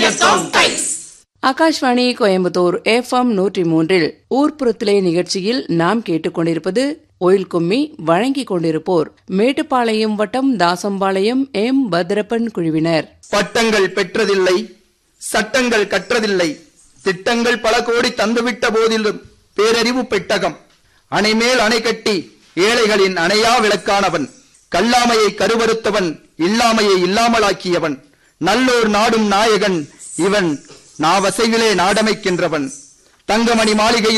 Millers of Dice. Akashvani Coimbatore FM நூற்றி மூன்றில் ஊர்ப்புறத்திலே நிகழ்ச்சியில் நாம் கேட்டுக்கொண்டிருப்பது ஒயில் கும்மி வழங்கிக் கொண்டிருப்போர் மேட்டுப்பாளையம் வட்டம் தாசம்பாளையம் எம் பத்ரப்பன் குழுவினர் பட்டங்கள் பெற்றதில்லை சட்டங்கள் கற்றதில்லை திட்டங்கள் பல கோடி தந்துவிட்ட போதிலும் பேரறிவு பெட்டகம் அணைமேல் அணை கட்டி ஏழைகளின் அணையா விளக்கானவன் கல்லாமையை கருவறுத்தவன் இல்லாமையை இல்லாமலாக்கியவன் நல்லோர் நாடும் நாயகன் இவன் நாவசைவிலே நாடமைக்கின்றவன் தங்கமணி மாளிகையில்